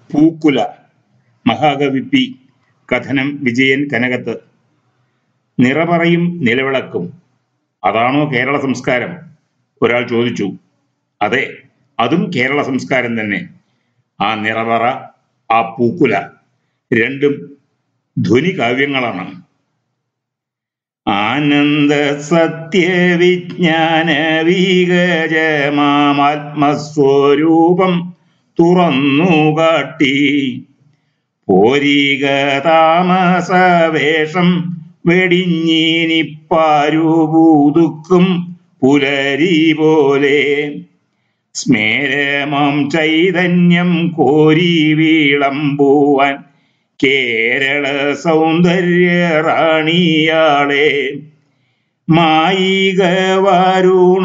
പൂക്കുല മഹാകവി പി കഥനം വിജയൻ കനകത്ത് നിറപറയും നിലവിളക്കും അതാണോ കേരള സംസ്കാരം ഒരാൾ ചോദിച്ചു അതെ അതും കേരള സംസ്കാരം തന്നെ ആ നിറപറ ആ പൂക്കുല രണ്ടും ധ്വനി കാവ്യങ്ങളാണ് ആനന്ദ സത്യവിജ്ഞാന വിഗജമാത്മസ്വരൂപം തുറന്നു കാട്ടി പോരിക താമസവേഷം വെടിഞ്ഞീനിപ്പാരുപൂതുക്കും പുലരി പോലെ സ്മേരമം ചൈതന്യം കോരി വീളമ്പുവാൻ കേരള സൗന്ദര്യ റാണിയാളെ മായിക വാരുണ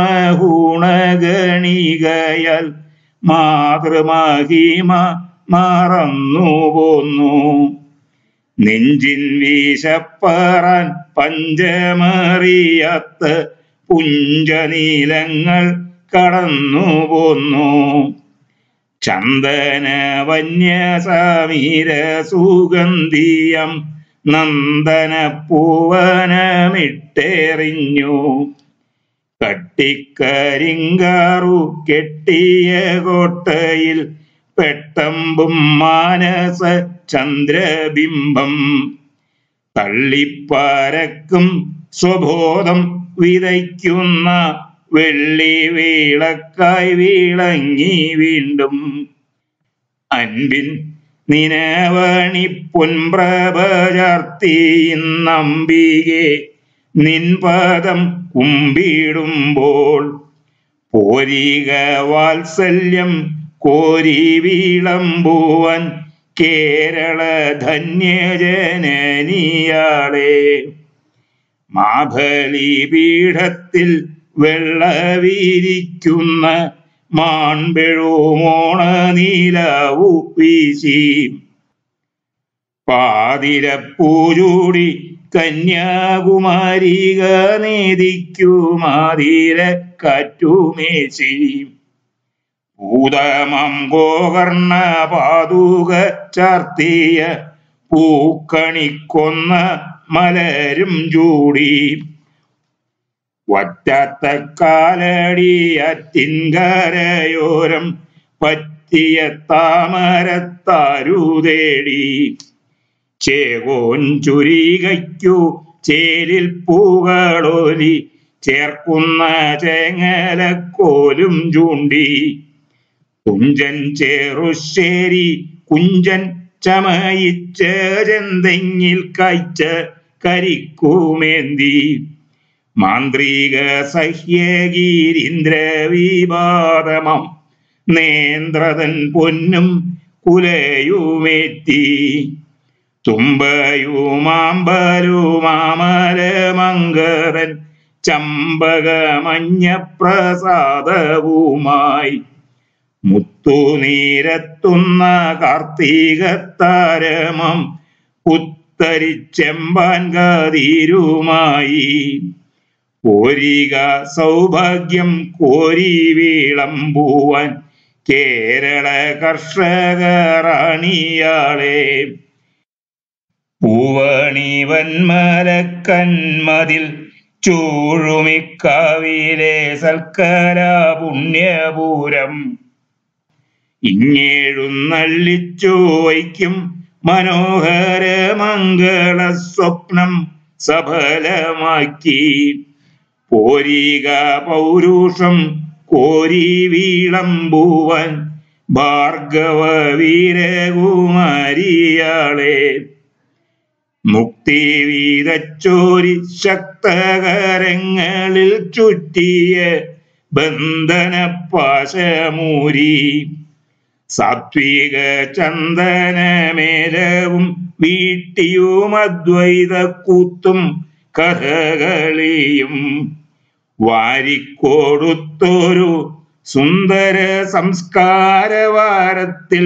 ഗുണഗണികയാൽ മാതൃമഹിമ മറന്നു പോന്നു നെഞ്ചിൻ വീശപ്പറാൻ പഞ്ചമറിയാത്ത പുഞ്ചനീലങ്ങൾ കടന്നു പോന്നു ചന്ദന വന്യസമീര സുഗന്ധിയം നന്ദന പൂവനമിട്ടെറിഞ്ഞു കട്ടിക്കരിങ്കാറു കെട്ടിയ കോട്ടയിൽ പെട്ടമ്പും മാനസ ചന്ദ്രബിംബം തള്ളിപ്പരക്കും സ്വബോധം വിതയ്ക്കുന്ന വെള്ളി വീളക്കായി വീളങ്ങി വീണ്ടും അൻപിൻ നിനവണി പൊൻപ്രഭചാർത്തി നമ്പികെ നിൻപദം കുമ്പിടുമ്പോൾ പോരിക വാത്സല്യം കോരി വീളമ്പുവൻ കേരള ധന്യജനനിയാളെ മാഭലി പീഠത്തിൽ വെള്ളവിരിക്കുന്ന മാൺപെഴുമോണ നീലവു വീശി പാതിരപ്പൂചൂടി കന്യാകുമാരിക നേദിക്കുമാതിര കാറ്റുമേശി ഭൂതമം ഗോകർണ പാതുക ചാർത്തിയ പൂക്കണിക്കൊന്ന മലരും ചൂടി വറ്റാത്ത കാലടിയത്തിൻകരയോരം പറ്റിയ താമരത്താരു തേടി ചേകോൻ ചുരികയ്ക്കു ചേരിൽ പൂകളോലി ചേർക്കുന്ന ചേങ്ങലക്കോലും ചൂണ്ടി കുഞ്ചൻ ചേറുശ്ശേരി കുഞ്ചൻ ചമയിച്ച ചെന്തെങ്ങിൽ കായ്ച്ച കരിക്കുമേന്തി മാന്ത്രിക സഹ്യഗീരീന്ദ്ര വിവാദമം നേന്ത്രതൻ പൊന്നും കുലയുമേറ്റി തുമ്പയുമാമ്പലുമാമലമങ്കരൻ ചമ്പകമഞ്ഞപ്രസാദവുമായി മുത്തുനീരത്തുന്ന കാർത്തികത്താരമം പുത്തരിച്ചെമ്പാൻ കതിരുമായി കോരിക സൗഭാഗ്യം കോരി വീളമ്പുവാൻ കേരള കർഷകറാണിയാളെ പൂവണിവന്മലക്കന്മതിൽ ചൂഴുമിക്കാവിലെ സൽക്കര പുണ്യപൂരം ഇങ്ങേഴുന്നള്ളിച്ചു വയ്ക്കും മനോഹര മംഗള സ്വപ്നം സഫലമാക്കി പോരിക പൗരുഷം കോരി വീളമ്പുവൻ ഭാർഗവ വീരകുമാരിയാളെ മുക്തി വീതച്ചോരി ശക്തകരങ്ങളിൽ ചുറ്റിയ ബന്ധനപ്പാശമൂരി സാത്വിക ചന്ദനമേലവും വീട്ടിയും അദ്വൈത കൂത്തും കഥകളിയും വാരിക്കൊടുത്തൊരു സുന്ദര സംസ്കാരവാരത്തിൽ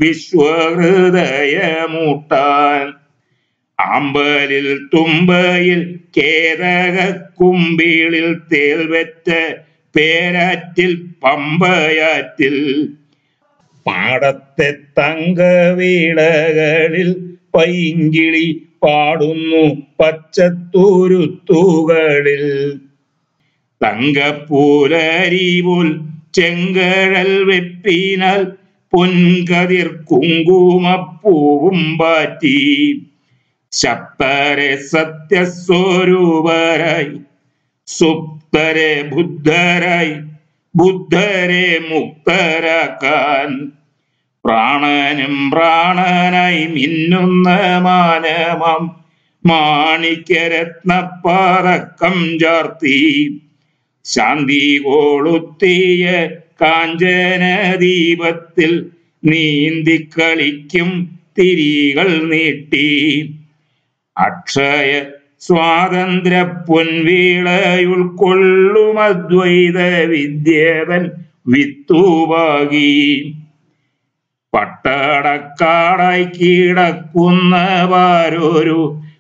വിശ്വഹൃദയമൂട്ടാൻ ആമ്പലിൽ തുമ്പയിൽ കേതക കുമ്പിളിൽ തേൽവെറ്റ പേരാറ്റിൽ പമ്പയാറ്റിൽ പാടത്തെ തങ്കവീടകളിൽ പൈങ്കിളി പാടുന്നു പച്ചത്തൂരുത്തുകളിൽ തങ്കപ്പൂലരി പോൽ ചെങ്കഴൽ വെപ്പിനാൽ പൊൻകതിർ കുങ്കുമപ്പൂവും പാറ്റി ശബ്ദരെ സത്യസ്വരൂപരായി സുപ്തരെ ബുദ്ധരായി ബുദ്ധരെ മുക്തരാക്കാൻ പ്രാണനും പ്രാണനായി മിന്നുന്ന മാനമാം മാണിക്യരത്നപ്പാറക്കം ചാർത്തി ശാന്തി കൊളുത്തിയ കാഞ്ചന ദീപത്തിൽ നീന്തിക്കളിക്കും തിരികൾ നീട്ടി അക്ഷയ സ്വാതന്ത്ര്യ പൊൻവീളയുൾക്കൊള്ളും അദ്വൈത വിദ്യവൻ വിത്തുവാകി പട്ടടക്കാടായി കിടക്കുന്നവാരൊരു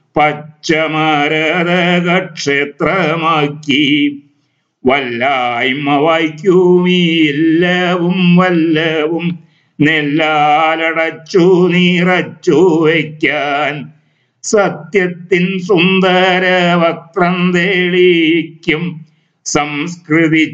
പച്ചമരതക ക്ഷേത്രമാക്കി വല്ലായ്മ വായിക്കൂമീ എല്ലാവും വല്ലവും നെല്ലാലടച്ചു നിറച്ചു വയ്ക്കാൻ സത്യത്തിൻ സുന്ദര വക്രം തെളിയിക്കും സംസ്കൃതി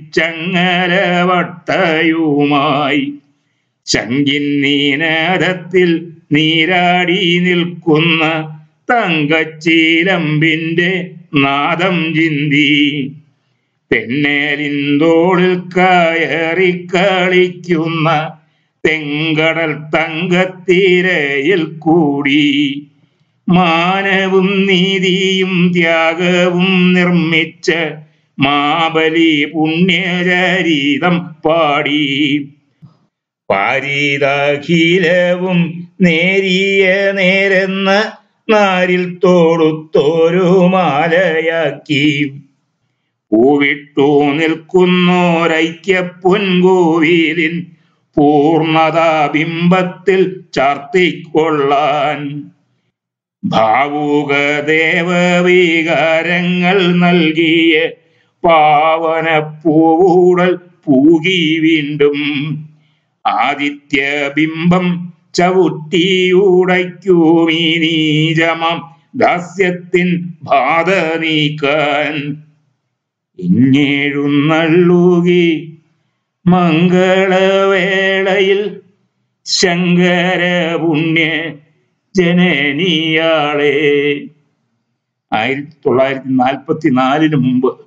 ചങ്ങലവട്ടയുമായി ശങ്കിൻ നീനരത്തിൽ നീരാടി നിൽക്കുന്ന തങ്കച്ചീലമ്പിന്റെ നാദം ചിന്തി തെന്നലിന്തോളിൽ കയറി കളിക്കുന്ന തെങ്കടൽ തങ്കത്തിരയിൽ കൂടി മാനവും നീതിയും ത്യാഗവും നിർമ്മിച്ച മാബലി പുണ്യചരിതം പാടി പാരീതാഖിലവും നേരിയ നേരെന്ന നാരിൽ തോടുത്തോരു മാലയാക്കി പൂവിട്ടു നിൽക്കുന്നോരൈക്യ പൊൻകോവിലിൻ പൂർണതാ ബിംബത്തിൽ ചാർത്തിക്കൊള്ളാൻ ഭാവുക ദേവവികാരങ്ങൾ നൽകിയ പാവന പൂവൂടൽ പൂകി വീണ്ടും ആദിത്യ ബിംബം ചവിട്ടിയുടയ്ക്കൂമീ നീചമം ദാസ്യത്തിൻ ബാധ നീക്കാൻ ഇങ്ങേഴുന്നള്ളുകി മംഗളവേളയിൽ ശങ്കര പുണ്യ ജനനിയാളെ ആയിരത്തി തൊള്ളായിരത്തി നാൽപ്പത്തി നാലിന് മുമ്പ്